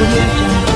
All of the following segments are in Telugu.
audio jungle.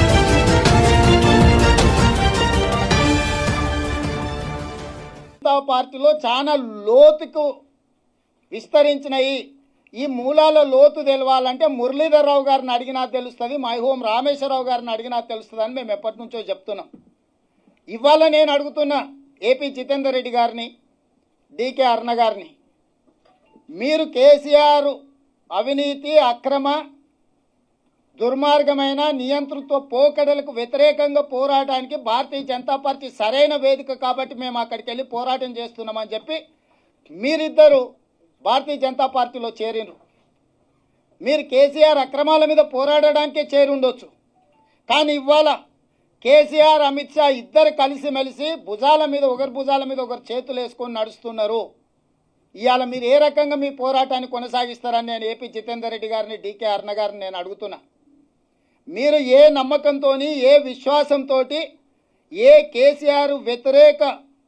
జనతా పార్టీలో చాలా లోతుకు విస్తరించినాయి ఈ మూలాల లోతు తెలవాలంటే మురళీధర్రావు గారిని అడిగినా తెలుస్తుంది మైహోం రామేశ్వరరావు గారిని అడిగినా తెలుస్తుంది అని మేము ఎప్పటి నుంచో చెప్తున్నాం ఇవాళ నేను అడుగుతున్నా ఏపీ జితేందర్ రెడ్డి గారిని డికే అరుణ గారిని మీరు కేసీఆర్ అవినీతి అక్రమ దుర్మార్గమైన నియంతృత్వ పోకడలకు వ్యతిరేకంగా పోరాటానికి భారతీయ జనతా పార్టీ సరైన వేదిక కాబట్టి మేము అక్కడికి వెళ్ళి పోరాటం చేస్తున్నామని చెప్పి మీరిద్దరు భారతీయ జనతా పార్టీలో చేరినరు మీరు కేసీఆర్ అక్రమాల మీద పోరాడడానికే చేరి ఉండొచ్చు కానీ ఇవాళ కేసీఆర్ అమిత్ షా ఇద్దరు కలిసిమెలిసి భుజాల మీద ఒకరి భుజాల మీద ఒకరు చేతులు వేసుకొని నడుస్తున్నారు ఇవాళ మీరు ఏ రకంగా మీ పోరాటాన్ని కొనసాగిస్తారని నేను ఏపీ జితేందర్ రెడ్డి గారిని డీకే అరుణ గారిని నేను అడుగుతున్నా మీరు ఏ నమ్మకంతో ఏ విశ్వాసంతో ఏ కేసీఆర్ వ్యతిరేక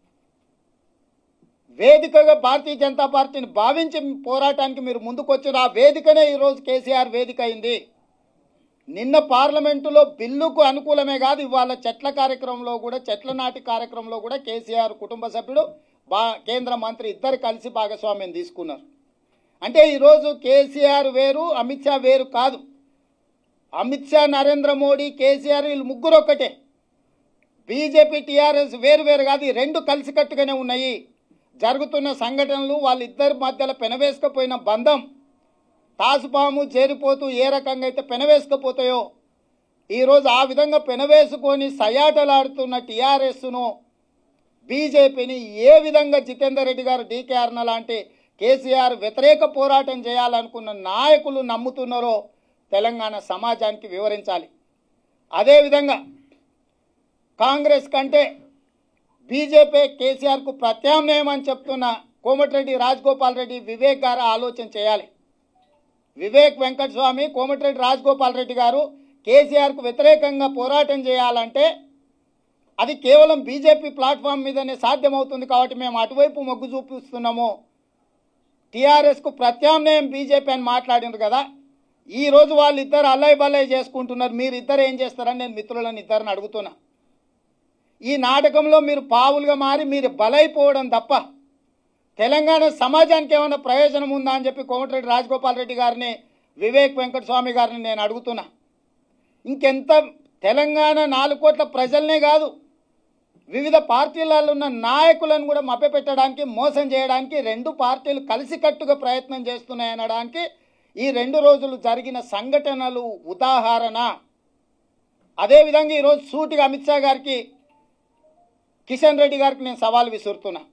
వేదికగా భారతీయ జనతా పార్టీని భావించి పోరాటానికి మీరు ముందుకొచ్చారు ఆ వేదికనే ఈరోజు కేసీఆర్ వేదిక అయింది నిన్న పార్లమెంటులో బిల్లుకు అనుకూలమే కాదు ఇవాళ చెట్ల కార్యక్రమంలో కూడా చెట్ల నాటి కార్యక్రమంలో కూడా కేసీఆర్ కుటుంబ సభ్యుడు బా కేంద్ర మంత్రి ఇద్దరు కలిసి భాగస్వామ్యం తీసుకున్నారు అంటే ఈరోజు కేసీఆర్ వేరు అమిత్ షా వేరు కాదు అమిత్ షా నరేంద్ర మోడీ కేసీఆర్ వీళ్ళు ముగ్గురు ఒక్కటే బీజేపీ టీఆర్ఎస్ వేరు వేరు కాదు ఈ రెండు కలిసికట్టుగానే ఉన్నాయి జరుగుతున్న సంఘటనలు వాళ్ళిద్దరి మధ్యలో పెనవేసుకపోయిన బంధం తాసుపాము చేరిపోతూ ఏ రకంగా అయితే పెనవేసుకపోతాయో ఈరోజు ఆ విధంగా పెనవేసుకొని సయాటలాడుతున్న టీఆర్ఎస్ను బీజేపీని ఏ విధంగా జితేందర్ రెడ్డి గారు డీకే అర్ణ లాంటి కేసీఆర్ వ్యతిరేక పోరాటం చేయాలనుకున్న నాయకులు నమ్ముతున్నారో తెలంగాణ సమాజానికి వివరించాలి అదేవిధంగా కాంగ్రెస్ కంటే బీజేపీ కేసీఆర్కు ప్రత్యామ్నాయం అని చెప్తున్న కోమటిరెడ్డి రాజగోపాల్ రెడ్డి వివేక్ గారు ఆలోచన చేయాలి వివేక్ వెంకటస్వామి కోమటిరెడ్డి రాజగోపాల్ రెడ్డి గారు కేసీఆర్కు వ్యతిరేకంగా పోరాటం చేయాలంటే అది కేవలం బీజేపీ ప్లాట్ఫామ్ మీదనే సాధ్యమవుతుంది కాబట్టి మేము అటువైపు మొగ్గు చూపిస్తున్నాము టీఆర్ఎస్కు ప్రత్యామ్నాయం బీజేపీ అని మాట్లాడినారు కదా ఈ రోజు వాళ్ళిద్దరు అల్లై బల్లై చేసుకుంటున్నారు మీరు ఇద్దరు ఏం చేస్తారని నేను మిత్రులను ఇద్దరిని అడుగుతున్నా ఈ నాటకంలో మీరు పావులుగా మారి మీరు బలైపోవడం తప్ప తెలంగాణ సమాజానికి ఏమైనా ప్రయోజనం ఉందా అని చెప్పి కోమటిరెడ్డి రాజగోపాల్ రెడ్డి గారిని వివేక్ వెంకటస్వామి గారిని నేను అడుగుతున్నా ఇంకెంత తెలంగాణ నాలుగు కోట్ల ప్రజలనే కాదు వివిధ పార్టీలలో ఉన్న నాయకులను కూడా మభ్యపెట్టడానికి మోసం చేయడానికి రెండు పార్టీలు కలిసికట్టుగా ప్రయత్నం చేస్తున్నాయి అనడానికి ఈ రెండు రోజులు జరిగిన సంఘటనలు ఉదాహరణ అదేవిధంగా ఈరోజు సూటిగా అమిత్ షా గారికి కిషన్ రెడ్డి గారికి నేను సవాల్ విసురుతున్నా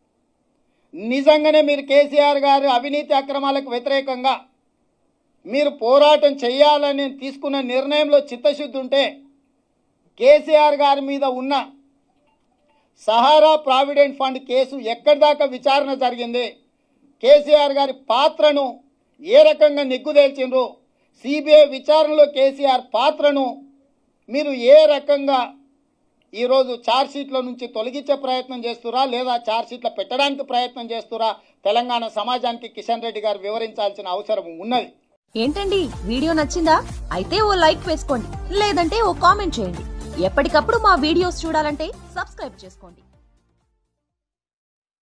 నిజంగానే మీరు కేసీఆర్ గారు అవినీతి అక్రమాలకు వ్యతిరేకంగా మీరు పోరాటం చేయాలని తీసుకున్న నిర్ణయంలో చిత్తశుద్ధి ఉంటే కేసీఆర్ గారి మీద ఉన్న సహారా ప్రావిడెంట్ ఫండ్ కేసు ఎక్కడి దాకా విచారణ జరిగింది కేసీఆర్ గారి పాత్రను ఏ రకంగా నిగ్గుదేల్చిండ్రు సిబిఐ విచారణలో కేసీఆర్ పాత్రను మీరు ఏ రకంగా ఈరోజు ఛార్జ్షీట్ల నుంచి తొలగించే ప్రయత్నం చేస్తురా లేదా ఛార్జ్షీట్ల పెట్టడానికి ప్రయత్నం చేస్తురా తెలంగాణ సమాజానికి కిషన్ రెడ్డి గారు వివరించాల్సిన అవసరం ఉన్నది ఏంటండి వీడియో నచ్చిందా అయితే ఓ లైక్ వేసుకోండి లేదంటే ఓ కామెంట్ చేయండి ఎప్పటికప్పుడు మా వీడియోస్ చూడాలంటే సబ్స్క్రైబ్ చేసుకోండి